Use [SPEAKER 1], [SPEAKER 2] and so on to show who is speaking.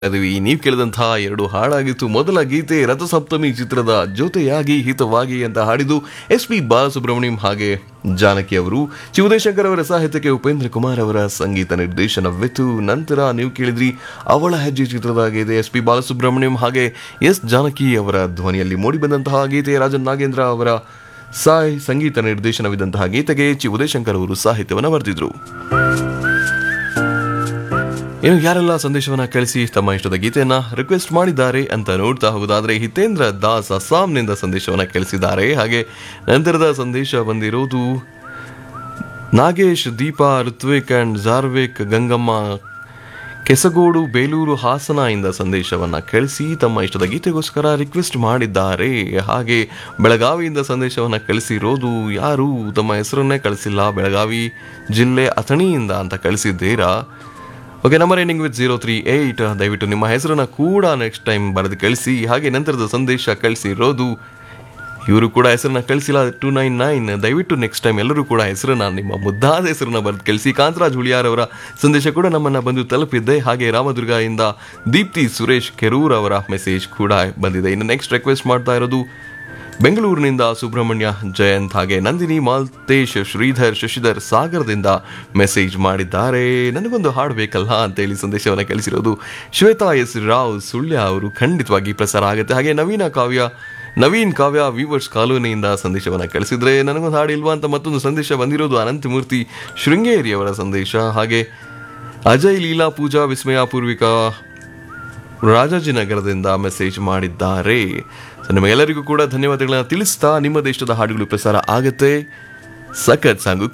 [SPEAKER 1] ಅದುವಿ ನೀವು ಕೇಳಿದಂತಹ ಎರಡು ಹಾಡಾಗಿತ್ತು ಮೊದಲ ಗೀತೆ ರಥಸಪ್ತಮಿ ಚಿತ್ರದ ಜೊತೆಯಾಗಿ ಹಿತವಾಗಿ ಅಂತ ಹಾಡಿದ್ದು ಎಸ್ ಪಿ ಬಾಲಸುಬ್ರಹ್ಮಣ್ಯಂ ಹಾಗೆ ಜಾನಕಿ ಅವರು ಶಿವದೇಶಂಕರ್ ಅವರ ಸಾಹಿತ್ಯಕ್ಕೆ ಉಪೇಂದ್ರ ಕುಮಾರ್ ಅವರ ಸಂಗೀತ ನಿರ್ದೇಶನವಿತ್ತು ನಂತರ ನೀವು ಕೇಳಿದ್ರಿ ಅವಳ ಹೆಜ್ಜೆ ಚಿತ್ರದ ಗೀತೆ ಎಸ್ ಪಿ ಬಾಲಸುಬ್ರಹ್ಮಣ್ಯಂ ಹಾಗೆ ಎಸ್ ಜಾನಕಿ ಅವರ ಧ್ವನಿಯಲ್ಲಿ ಮೂಡಿಬಂದಂತಹ ಗೀತೆ ರಾಜನ್ ನಾಗೇಂದ್ರ ಅವರ ಸಾಯ್ ಸಂಗೀತ ನಿರ್ದೇಶನವಿದ್ದಂತಹ ಗೀತೆಗೆ ಚಿ ಉದಯಶಂಕರ್ ಅವರು ಸಾಹಿತ್ಯವನ್ನು ಬರೆದಿದ್ರು ಇನ್ನು ಯಾರೆಲ್ಲ ಸಂದೇಶವನ್ನ ಕಳಿಸಿ ತಮ್ಮ ಇಷ್ಟದ ಗೀತೆಯನ್ನ ರಿಕ್ವೆಸ್ಟ್ ಮಾಡಿದ್ದಾರೆ ಅಂತ ನೋಡ್ತಾ ಹೋಗೋದಾದ್ರೆ ಹಿತೇಂದ್ರ ದಾಸ್ ಅಸ್ಸಾಂನಿಂದ ಸಂದೇಶವನ್ನ ಕಳಿಸಿದ್ದಾರೆ ಹಾಗೆ ನಂತರದ ಸಂದೇಶ ಬಂದಿರೋದು ನಾಗೇಶ್ ದೀಪಾ ಋತ್ವಿಕ್ ಅಂಡ್ ಜಾರ್ವಿಕ್ ಗಂಗಮ್ಮ ಕೆಸಗೋಡು ಬೇಲೂರು ಹಾಸನ ಇಂದ ಸಂದೇಶವನ್ನ ಕಳಿಸಿ ತಮ್ಮ ಇಷ್ಟದ ಗೀತೆಗೋಸ್ಕರ ರಿಕ್ವೆಸ್ಟ್ ಮಾಡಿದ್ದಾರೆ ಹಾಗೆ ಬೆಳಗಾವಿಯಿಂದ ಸಂದೇಶವನ್ನ ಕಳಿಸಿರೋದು ಯಾರು ತಮ್ಮ ಹೆಸರನ್ನೇ ಕಳಿಸಿಲ್ಲ ಬೆಳಗಾವಿ ಜಿಲ್ಲೆ ಅಥಣಿಯಿಂದ ಅಂತ ಕಳಿಸಿದ್ದೀರಾ okay number ending with zero three eight ದಯವಿಟ್ಟು ನಿಮ್ಮ ಹೆಸರನ್ನ ಕೂಡ ನೆಕ್ಸ್ಟ್ ಟೈಮ್ ಬರೆದು ಕಳಿಸಿ ಹಾಗೆ ನಂತರದ ಸಂದೇಶ ಕಳಿಸಿರೋದು ಇವರು ಕೂಡ ಹೆಸರನ್ನ ಕಳಿಸಿಲ್ಲ ಟೂ ನೈನ್ ನೈನ್ ದಯವಿಟ್ಟು ನೆಕ್ಸ್ಟ್ ಟೈಮ್ ಎಲ್ಲರೂ ಕೂಡ ಹೆಸರನ್ನ ನಿಮ್ಮ ಮುದ್ದಾದ ಹೆಸರನ್ನ ಬರೆದು ಕಳಿಸಿ ಕಾಂತರಾಜ್ ಹುಳಿಯಾರ್ ಅವರ ಸಂದೇಶ ಕೂಡ ನಮ್ಮನ್ನ ಬಂದು ತಲುಪಿದ್ದೆ ಹಾಗೆ ರಾಮದುರ್ಗ ಇಂದ ದೀಪ್ತಿ ಸುರೇಶ್ ಕೆರೂರ್ ಅವರ ಮೆಸೇಜ್ ಕೂಡ ಬಂದಿದೆ ಇನ್ನು ನೆಕ್ಸ್ಟ್ ರಿಕ್ವೆಸ್ಟ್ ಮಾಡ್ತಾ ಇರೋದು ಬೆಂಗಳೂರಿನಿಂದ ಸುಬ್ರಹ್ಮಣ್ಯ ಜಯಂತ್ ಹಾಗೆ ನಂದಿನಿ ಮಾಲ್ತೇಶ್ ಶ್ರೀಧರ್ ಶಶಿಧರ್ ಸಾಗರದಿಂದ ಮೆಸೇಜ್ ಮಾಡಿದ್ದಾರೆ ನನಗೊಂದು ಹಾಡು ಬೇಕಲ್ಲ ಅಂತೇಳಿ ಸಂದೇಶವನ್ನು ಕಳಿಸಿರೋದು ಶ್ವೇತಾ ಎಸ್ ರಾವ್ ಸುಳ್ಯ ಅವರು ಖಂಡಿತವಾಗಿ ಪ್ರಸಾರ ಆಗುತ್ತೆ ಹಾಗೆ ನವೀನ ಕಾವ್ಯ ನವೀನ್ ಕಾವ್ಯ ವೀವರ್ಸ್ ಕಾಲೋನಿಯಿಂದ ಸಂದೇಶವನ್ನು ಕಳಿಸಿದ್ರೆ ನನಗೊಂದು ಹಾಡು ಇಲ್ವಾ ಅಂತ ಮತ್ತೊಂದು ಸಂದೇಶ ಬಂದಿರೋದು ಅನಂತಮೂರ್ತಿ ಶೃಂಗೇರಿ ಅವರ ಸಂದೇಶ ಹಾಗೆ ಅಜಯ್ ಲೀಲಾ ಪೂಜಾ ವಿಸ್ಮಯ ಪೂರ್ವಿಕಾ ರಾಜಾಜಿನಗರದಿಂದ ಮೆಸೇಜ್ ಮಾಡಿದ್ದಾರೆ ಸೊ ನಿಮಗೆಲ್ಲರಿಗೂ ಕೂಡ ಧನ್ಯವಾದಗಳನ್ನ ತಿಳಿಸ್ತಾ ನಿಮ್ಮ ದೇಶದ ಹಾಡುಗಳು ಪ್ರಸಾರ ಆಗುತ್ತೆ ಸಖತ್ ಸಾಂಗು